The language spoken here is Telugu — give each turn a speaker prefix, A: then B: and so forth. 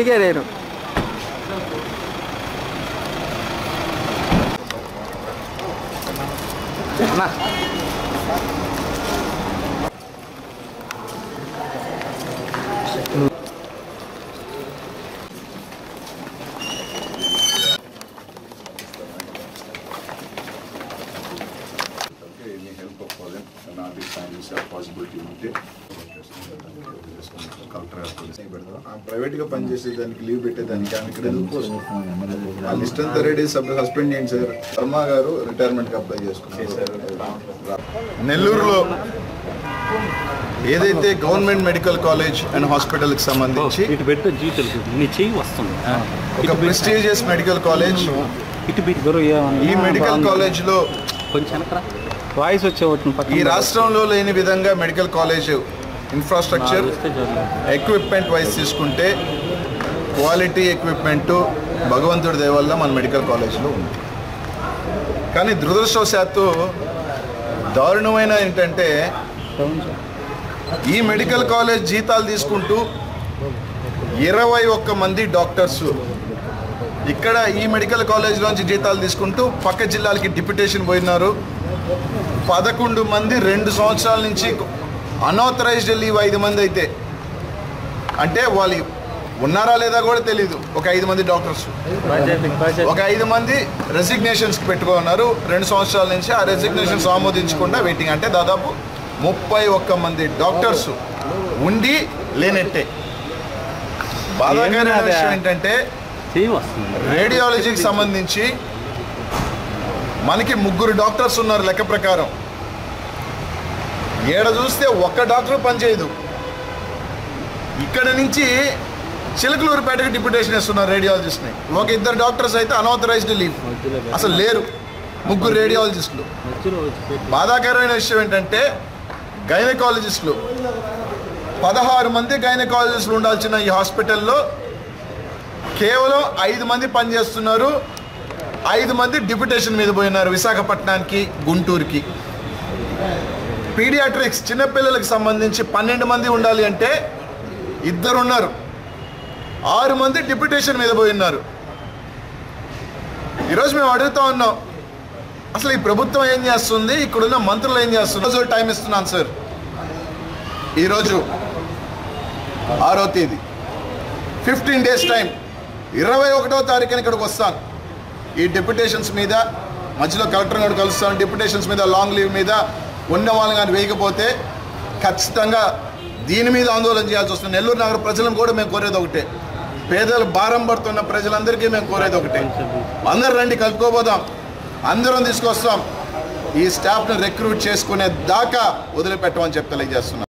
A: అడిగా నేను అన్నా
B: okay any help of them not is science possibility ఉంటే కలెక్టర్ ప్రైవేట్ గా పనిచేసే దానికి లీవ్ పెట్టేదానికి ఆమె ఇక్కడ ఎందుకు పోస్ట్ ఆ లిస్ట్ అంతా రెడీ సబ్ హస్బెండ్ చేయండి సార్ శర్మ గారు రిటైర్మెంట్ కి అప్లై చేసుకున్నారు నెల్లూరులో ఏదైతే government medical college and hospital కి సంబంధించి
C: ఇటు పెట్టు జీతులు నీ చెయ్యి వస్తుంది
B: ఒక ప్రెస్టీజియస్ మెడికల్ కాలేజ్
C: ఇటు బిట్ గురు
B: ఈ మెడికల్ కాలేజ్ లో
C: కొంచెం వెనకరా వాయిస్ వచ్చే
B: ఈ రాష్ట్రంలో లేని విధంగా medical college infrastructure equipment wise తీసుకుంటే క్వాలిటీ ఎక్విప్మెంట్ భగవంతుడి దయ వల్ల మన మెడికల్ కాలేజ్లో ఉంది కానీ దురదృష్టవశాత్తు దారుణమైన ఏంటంటే ఈ మెడికల్ కాలేజ్ జీతాలు తీసుకుంటూ ఇరవై ఒక్క మంది డాక్టర్స్ ఇక్కడ ఈ మెడికల్ కాలేజ్లోంచి జీతాలు తీసుకుంటూ పక్క జిల్లాలకి డిప్యుటేషన్ పోయినారు పదకొండు మంది రెండు సంవత్సరాల నుంచి అనాథరైజ్డ్ లీవ్ ఐదు మంది అయితే అంటే వాళ్ళు ఉన్నారా లేదా కూడా తెలియదు ఒక ఐదు మంది డాక్టర్స్ ఒక ఐదు మంది రెసిగ్నేషన్స్కి పెట్టుకున్నారు రెండు సంవత్సరాల నుంచి ఆ రెసిగ్నేషన్స్ ఆమోదించకుండా వెయిటింగ్ అంటే దాదాపు ముప్పై ఒక్క మంది డాక్టర్స్ ఉండి లేనట్టే బాధాకరమైన
C: ఏమన్నా అదే?
B: విషయం ఏంటంటే
C: చెయ్యి వస్తుంది
B: రేడియాలజీకి సంబంధించి మనకి ముగ్గురు డాక్టర్స్ ఉన్నారు లెక్క ప్రకారం ఏడ చూస్తే ఒక్క డాక్టర్ పనిచేయదు ఇక్కడ నుంచి చిలకలూరుపేటకి డిప్యుటేషన్ ఇస్తున్నారు రేడియాలజిస్ట్ని ఒక ఇద్దరు డాక్టర్స్ అయితే అనాథరైజ్డ్ లీవ్ అసలు లేరు ముగ్గురు రేడియాలజిస్టులు
C: మధ్యలో వచ్చి పెట్టి
B: బాధాకరమైన విషయం ఏంటంటే గైనకాలజిస్టులు పదహారు మంది గైనకాలజిస్టులు ఉండాల్సిన ఈ హాస్పిటల్లో కేవలం ఐదు మంది పనిచేస్తున్నారు ఐదు మంది డిప్యుటేషన్ మీద పోయినారు విశాఖపట్నానికి గుంటూరుకి పీడియాట్రిక్స్ చిన్నపిల్లలకు సంబంధించి పన్నెండు మంది ఉండాలి అంటే ఇద్దరు ఉన్నారు ఆరు మంది డిప్యుటేషన్ మీద పోయి ఉన్నారు ఈరోజు మేము అడుగుతా ఉన్నాం అసలు ఈ ప్రభుత్వం ఏం చేస్తుంది ఇక్కడున్న మంత్రులు ఏం చేస్తున్నారు రోజు టైం ఇస్తున్నాను సార్ ఈరోజు ఆరో తేదీ ఫిఫ్టీన్ డేస్ టైం ఇరవై ఒకటో తారీఖున ఇక్కడికి వస్తాను ఈ డెప్యుటేషన్స్ మీద మధ్యలో కలెక్టర్ గారు కలుస్తాను డెప్యుటేషన్స్ మీద లాంగ్ లీవ్ మీద ఉన్న వాళ్ళని కానీ వేయకపోతే ఖచ్చితంగా దీని మీద ఆందోళన చేయాల్సి వస్తుంది నెల్లూరు నగర ప్రజలను కూడా మేము కోరేది ఒకటే పేదలు భారం పడుతున్న ప్రజలందరికీ మేము కోరేది ఒకటే అందరు రండి కలుపుకోబోదాం అందరం తీసుకొస్తాం ఈ స్టాఫ్ని రిక్రూట్ చేసుకునే దాకా వదిలిపెట్టమని చెప్పి తెలియజేస్తున్నాం